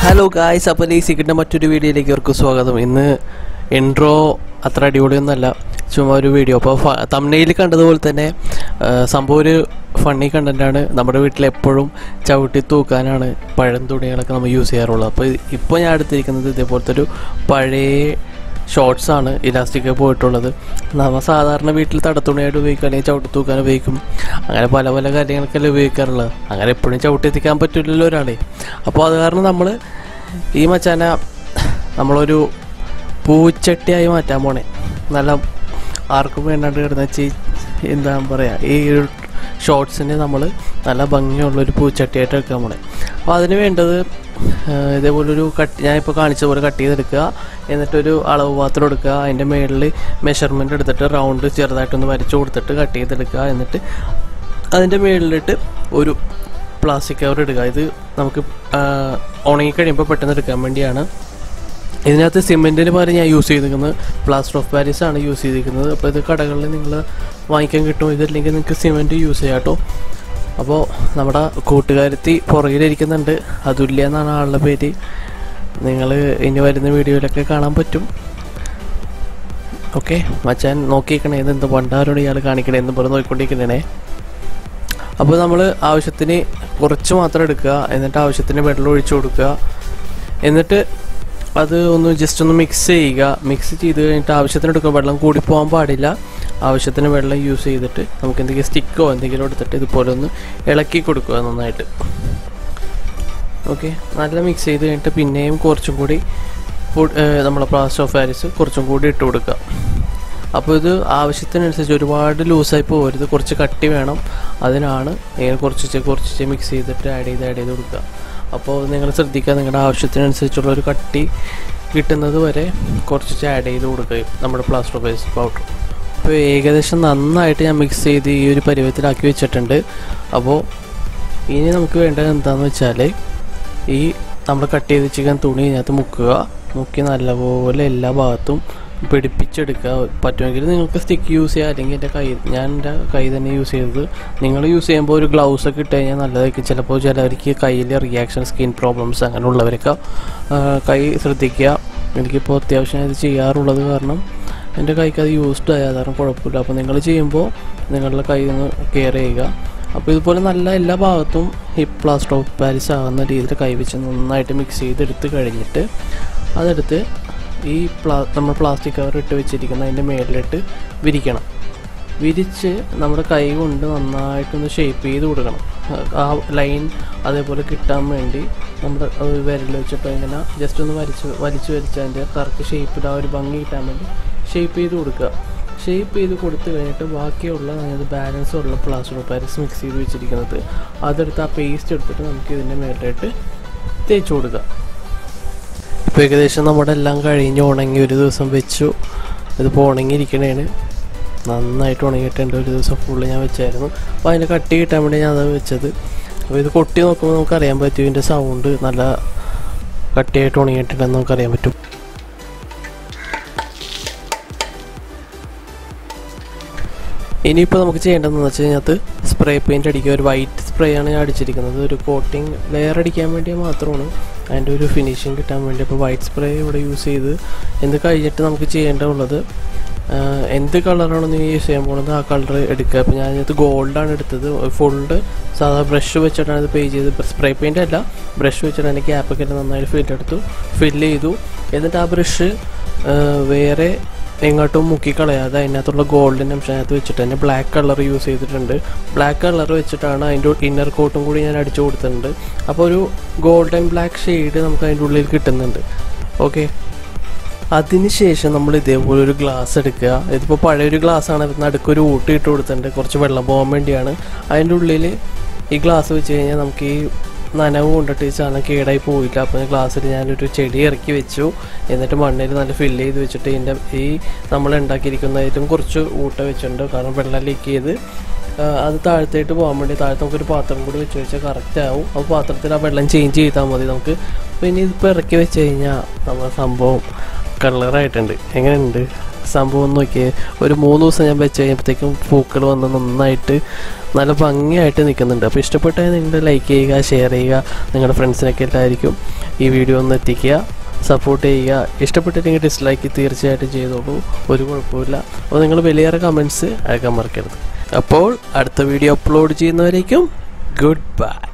hello guys അപ്പോൾ ഈ സിഗിൻ്റെ മറ്റൊരു വീഡിയോയിലേക്ക് അവർക്ക് സ്വാഗതം ഇന്ന് ഇൻട്രോ അത്ര അടിപൊളിയൊന്നുമല്ല ചുമ്മാ ഒരു വീഡിയോ അപ്പോൾ തമ്നയിൽ കണ്ടതുപോലെ തന്നെ ആ, സംഭവം ഒരു ഫണ്ണി കണ്ടൻറ്റാണ് നമ്മുടെ വീട്ടിൽ എപ്പോഴും ചവിട്ടി തൂക്കാനാണ് പഴം തുണികളൊക്കെ നമ്മൾ യൂസ് ചെയ്യാറുള്ളത് അപ്പോൾ ഇപ്പോൾ ഞാൻ എടുത്തിരിക്കുന്നത് ഇതേപോലത്തെ ഒരു പഴയ ഷോർട്സ് ആണ് ഇലാസ്റ്റിക് പോയിട്ടുള്ളത് നമ്മൾ സാധാരണ വീട്ടിൽ തടത്തുണിയായിട്ട് ഉപയോഗിക്കും അല്ലെങ്കിൽ ചവിട്ടി തൂക്കാൻ ഉപയോഗിക്കും അങ്ങനെ പല പല കാര്യങ്ങൾക്കല്ലേ ഉപയോഗിക്കാറുള്ളത് അങ്ങനെ എപ്പോഴും ചവിട്ടി എത്തിക്കാൻ പറ്റില്ലല്ലോ ഒരാളെ അപ്പോൾ അത് കാരണം നമ്മൾ ഈ മച്ചാന നമ്മളൊരു പൂച്ചട്ടിയായി മാറ്റാൻ പോണേ നല്ല ആർക്കും വേണ്ടാണ്ട് കിടന്ന ചീ എന്താ പറയുക ഈ ഒരു ഷോർട്സിന് നമ്മൾ നല്ല ഭംഗിയുള്ളൊരു പൂച്ചട്ടിയായിട്ട് എടുക്കാൻ പോണേ അപ്പോൾ അതിന് വേണ്ടത് ആ, ഇതേപോലൊരു കട്ട് ഞാനിപ്പോൾ കാണിച്ച പോലെ കട്ട് ചെയ്തെടുക്കുക എന്നിട്ടൊരു അളവ് പാത്രം എടുക്കുക അതിൻ്റെ മുകളിൽ മെഷർമെൻറ്റ് എടുത്തിട്ട് റൗണ്ട് ചെറുതായിട്ടൊന്ന് വരച്ചു കൊടുത്തിട്ട് കട്ട് ചെയ്തെടുക്കുക എന്നിട്ട് അതിൻ്റെ മുകളിലിട്ട് ഒരു പ്ലാസ്റ്റിക് കവർ എടുക്കുക ഇത് നമുക്ക് ആ, ഉണങ്ങിക്കഴിയുമ്പോൾ പെട്ടെന്ന് എടുക്കാൻ വേണ്ടിയാണ് ഇതിനകത്ത് സിമെൻറ്റിന് പകരം ഞാൻ യൂസ് ചെയ്തിരിക്കുന്നത് പ്ലാസ്റ്റർ ഓഫ് പാരീസ് ആണ് യൂസ് ചെയ്തിരിക്കുന്നത് അപ്പോൾ ഇത് കടകളിൽ നിങ്ങൾ വാങ്ങിക്കാൻ കിട്ടും ഇതില്ലെങ്കിൽ നിങ്ങൾക്ക് സിമെൻറ്റ് യൂസ് ചെയ്യാം കേട്ടോ അപ്പോൾ നമ്മുടെ കൂട്ടുകാരത്തി പുറകിലിരിക്കുന്നുണ്ട് അതുല്യ എന്നാണ് ആളുടെ പേര് നിങ്ങൾ ഇനി വരുന്ന വീഡിയോയിലൊക്കെ കാണാൻ പറ്റും ഓക്കെ മച്ചാൻ നോക്കിയിരിക്കണേ ഇത് എന്ത് പണ്ടാരോട് ഇയാൾ കാണിക്കണേ എന്ന് പറഞ്ഞ് നോക്കിക്കൊണ്ടിരിക്കണേ അപ്പോൾ നമ്മൾ ആവശ്യത്തിന് കുറച്ച് മാത്രം എടുക്കുക എന്നിട്ട് ആവശ്യത്തിന് വെള്ളം ഒഴിച്ചു കൊടുക്കുക എന്നിട്ട് അത് ഒന്ന് ജസ്റ്റ് ഒന്ന് മിക്സ് ചെയ്യുക മിക്സ് ചെയ്ത് കഴിഞ്ഞിട്ട് ആവശ്യത്തിന് എടുക്കുക വെള്ളം കൂടി പോകാൻ പാടില്ല ആവശ്യത്തിന് വെള്ളം യൂസ് ചെയ്തിട്ട് നമുക്ക് എന്തെങ്കിലും സ്റ്റിക്കോ എന്തെങ്കിലും എടുത്തിട്ട് ഇതുപോലെ ഒന്ന് ഇളക്കി കൊടുക്കുക നന്നായിട്ട് ഓക്കെ നല്ല മിക്സ് ചെയ്ത് കഴിഞ്ഞിട്ട് പിന്നെയും കുറച്ചും കൂടി ഫുഡ് നമ്മളെ പ്ലാസ്റ്റർ ഓഫ് പാരീസ് കുറച്ചും കൂടി ഇട്ട് കൊടുക്കുക അപ്പോൾ ഇത് ആവശ്യത്തിനനുസരിച്ച് ഒരുപാട് ലൂസായി പോകരുത് കുറച്ച് കട്ടി വേണം അതിനാണ് ഇങ്ങനെ കുറച്ച് കുറച്ച് മിക്സ് ചെയ്തിട്ട് ആഡ് ചെയ്ത് ആഡ് ചെയ്ത് കൊടുക്കുക അപ്പോൾ നിങ്ങൾ ശ്രദ്ധിക്കുക നിങ്ങളുടെ ആവശ്യത്തിനനുസരിച്ചുള്ള ഒരു കട്ടി കിട്ടുന്നത് വരെ കുറച്ച് ആഡ് ചെയ്ത് കൊടുക്കുകയും നമ്മുടെ പ്ലാസ്റ്റർ ഓഫ് പാരീസ് പൗഡർ അപ്പോൾ ഏകദേശം നന്നായിട്ട് ഞാൻ മിക്സ് ചെയ്ത് ഈ ഒരു പരുവത്തിലാക്കി വെച്ചിട്ടുണ്ട് അപ്പോൾ ഇനി നമുക്ക് വേണ്ടത് എന്താണെന്ന് വെച്ചാൽ ഈ നമ്മൾ കട്ട് ചെയ്ത് വെച്ചിരിക്കുന്ന തുണി ഇതിനകത്ത് മുക്കുക മുക്കി നല്ലപോലെ എല്ലാ ഭാഗത്തും പിടിപ്പിച്ചെടുക്കുക പറ്റുമെങ്കിൽ നിങ്ങൾക്ക് സ്റ്റിക്ക് യൂസ് ചെയ്യാം അല്ലെങ്കിൽ എൻ്റെ കൈ ഞാൻ എൻ്റെ കൈ തന്നെ യൂസ് ചെയ്തത് നിങ്ങൾ യൂസ് ചെയ്യുമ്പോൾ ഒരു ഗ്ലൗസ് ഒക്കെ ഇട്ട് കഴിഞ്ഞാൽ നല്ലതായിരിക്കും ചിലപ്പോൾ ചിലവർക്ക് കയ്യിൽ റിയാക്ഷൻ സ്കിൻ പ്രോബ്ലംസ് അങ്ങനെയുള്ളവരൊക്കെ ആ, കൈ ശ്രദ്ധിക്കുക എനിക്കിപ്പോൾ അത്യാവശ്യം ഇത് ചെയ്യാറുള്ളത് കാരണം എൻ്റെ കൈക്ക് അത് യൂസ്ഡ് ആയ കാരണം കുഴപ്പമില്ല അപ്പോൾ നിങ്ങൾ ചെയ്യുമ്പോൾ നിങ്ങളുടെ കൈ ഒന്ന് കെയർ ചെയ്യുക അപ്പോൾ ഇതുപോലെ നല്ല എല്ലാ ഭാഗത്തും ഈ പ്ലാസ്റ്റർ ഓഫ് പാരീസ് ആകുന്ന രീതിയിൽ കൈവച്ച് നന്നായിട്ട് മിക്സ് ചെയ്തെടുത്ത് കഴിഞ്ഞിട്ട് അതെടുത്ത് ഈ പ്ലാ നമ്മൾ പ്ലാസ്റ്റിക് കവർ ഇട്ട് വെച്ചിരിക്കുന്ന അതിൻ്റെ മേലിലിട്ട് വിരിക്കണം വിരിച്ച് നമ്മുടെ കൈ കൊണ്ട് നന്നായിട്ടൊന്ന് ഷേപ്പ് ചെയ്ത് കൊടുക്കണം ആ ലൈൻ അതേപോലെ കിട്ടാൻ വേണ്ടി നമ്മുടെ ഒരു വിരൽ വെച്ചിട്ട് ഇങ്ങനെ ജസ്റ്റ് ഒന്ന് വരച്ച് വലിച്ച് വലിച്ച് അതിൻ്റെ കറക്റ്റ് ഷേപ്പിൽ ആ ഒരു ഭംഗി കിട്ടാൻ വേണ്ടി ഷേപ്പ് ചെയ്ത് കൊടുക്കുക ഷേപ്പ് ചെയ്ത് കൊടുത്തു കഴിഞ്ഞിട്ട് ബാക്കിയുള്ള അതായത് ബാലൻസ് ഉള്ള പ്ലാസ്റ്റർ ഓഫ് പാരീസ് മിക്സ് ചെയ്ത് വെച്ചിരിക്കുന്നത് അതെടുത്ത് ആ പേസ്റ്റ് എടുത്തിട്ട് നമുക്ക് ഇതിൻ്റെ മേലായിട്ട് തേച്ച് കൊടുക്കുക ഇപ്പോൾ ഏകദേശം നമ്മുടെ എല്ലാം കഴിഞ്ഞ് ഉണങ്ങി ഒരു ദിവസം വെച്ചു ഇതിപ്പോൾ ഉണങ്ങിയിരിക്കണേണ് നന്നായിട്ട് ഉണങ്ങിയിട്ടുണ്ട് ഒരു ദിവസം ഫുള്ള് ഞാൻ വെച്ചായിരുന്നു അപ്പോൾ അതിന് കട്ടി കിട്ടാൻ വേണ്ടി ഞാൻ അത് വെച്ചത് അപ്പോൾ ഇത് കൊട്ടി നോക്കുമ്പോൾ നമുക്ക് അറിയാൻ പറ്റും ഇതിൻ്റെ സൗണ്ട് നല്ല കട്ടിയായിട്ട് ഉണങ്ങിയിട്ടുണ്ടെന്ന് നമുക്ക് അറിയാൻ പറ്റും ഇനിയിപ്പോൾ നമുക്ക് ചെയ്യേണ്ടതെന്ന് വെച്ച് കഴിഞ്ഞാൽ സ്പ്രേ പെയിൻറ്റ് അടിക്കുക ഒരു വൈറ്റ് സ്പ്രേ ആണ് ഞാൻ അടിച്ചിരിക്കുന്നത് ഒരു കോട്ടിങ് ലെയർ അടിക്കാൻ വേണ്ടി മാത്രമാണ് അതിൻ്റെ ഒരു ഫിനിഷിങ് കിട്ടാൻ വേണ്ടി അപ്പോൾ വൈറ്റ് സ്പ്രേ ഇവിടെ യൂസ് ചെയ്ത് എന്ത് കഴിഞ്ഞിട്ട് നമുക്ക് ചെയ്യേണ്ടതുള്ളത് ആഹ് എന്ത് കളറാണോ നീ യൂസ് ചെയ്യാൻ പോകുന്നത് ആ കളർ എടുക്കുക അപ്പോൾ ഞാൻ ഇതിനകത്ത് ഗോൾഡാണ് എടുത്തത് ഫുള്ള് സാധാ ബ്രഷ് വെച്ചിട്ടാണ് ഇത് പേ ചെയ്ത് സ്പ്രേ പെയിൻ്റ് അല്ല ബ്രഷ് വെച്ചിട്ട് അതിൻ്റെ ക്യാപ്പൊക്കെ നന്നായിട്ട് ഫിൽ എടുത്തു ഫില്ല് ചെയ്തു എന്നിട്ട് ആ ബ്രഷ് വേറെ എങ്ങോട്ടും മുക്കി കളയാതെ അതിനകത്തുള്ള ഗോൾഡിൻ്റെ അംശത്തിനകത്ത് വെച്ചിട്ട് തന്നെ ബ്ലാക്ക് കളർ യൂസ് ചെയ്തിട്ടുണ്ട് ബ്ലാക്ക് കളർ വെച്ചിട്ടാണ് അതിൻ്റെ ഇന്നർ കോട്ടും കൂടി ഞാൻ അടിച്ചു കൊടുത്തിട്ടുണ്ട് അപ്പോൾ ഒരു ഗോൾഡൻ ബ്ലാക്ക് ഷെയ്ഡ് നമുക്ക് അതിൻ്റെ ഉള്ളിൽ കിട്ടുന്നുണ്ട് ഓക്കെ അതിനുശേഷം നമ്മൾ ഇതേപോലെ ഒരു ഗ്ലാസ് എടുക്കുക ഇതിപ്പോൾ പഴയൊരു ഗ്ലാസ് ആണ് നടുക്കൊരു ഊട്ടി ഇട്ട് കൊടുത്തിട്ടുണ്ട് കുറച്ച് വെള്ളം പോകാൻ വേണ്ടിയാണ് അതിൻ്റെ ഉള്ളിൽ ഈ ഗ്ലാസ് വെച്ച് കഴിഞ്ഞാൽ നമുക്ക് ഈ നനവ് കൊണ്ടിട്ട് ഈ സാധനം കേടായി പോയില്ല അപ്പോൾ ഗ്ലാസ്സിൽ ഞാനൊരു ചെടി ഇറക്കി വെച്ചു എന്നിട്ട് മണ്ണിൽ നല്ല ഫില്ല് ചെയ്ത് വെച്ചിട്ട് ഇതിൻ്റെ ഈ നമ്മൾ ഉണ്ടാക്കിയിരിക്കുന്നതിലും കുറച്ച് ഊട്ട വെച്ചിട്ടുണ്ട് കാരണം വെള്ളം ലീക്ക് ചെയ്ത് ആ, അത് താഴത്തേട്ട് പോകാൻ വേണ്ടി താഴത്ത് നമുക്കൊരു പാത്രം കൂടി വെച്ച് വെച്ചാൽ കറക്റ്റ് ആവും അപ്പോൾ പാത്രത്തിൽ ആ വെള്ളം ചേഞ്ച് ചെയ്താൽ മതി നമുക്ക് അപ്പോൾ ഇനി ഇതിപ്പോൾ ഇറക്കി വെച്ച് കഴിഞ്ഞാൽ നമ്മുടെ സംഭവം കളറായിട്ടുണ്ട് എങ്ങനെയുണ്ട് സംഭവം നോക്കിയേ ഒരു മൂന്ന് ദിവസം ഞാൻ വെച്ച് കഴിഞ്ഞപ്പോഴത്തേക്കും പൂക്കൾ വന്ന് നന്നായിട്ട് നല്ല ഭംഗിയായിട്ട് നിൽക്കുന്നുണ്ട് അപ്പോൾ ഇഷ്ടപ്പെട്ടാൽ നിങ്ങൾ ലൈക്ക് ചെയ്യുക ഷെയർ ചെയ്യുക നിങ്ങളുടെ ഫ്രണ്ട്സിനൊക്കെ എല്ലാവർക്കും ഈ വീഡിയോ ഒന്ന് എത്തിക്കുക സപ്പോർട്ട് ചെയ്യുക ഇഷ്ടപ്പെട്ടില്ലെങ്കിൽ ഡിസ്ലൈക്ക് തീർച്ചയായിട്ടും ചെയ്തോളൂ ഒരു കുഴപ്പമില്ല അപ്പോൾ നിങ്ങൾ വലിയേറെ കമൻറ്റ്സ് അയക്കാൻ മറക്കരുത് അപ്പോൾ അടുത്ത വീഡിയോ അപ്ലോഡ് ചെയ്യുന്നവരേക്കും ഗുഡ് ബൈ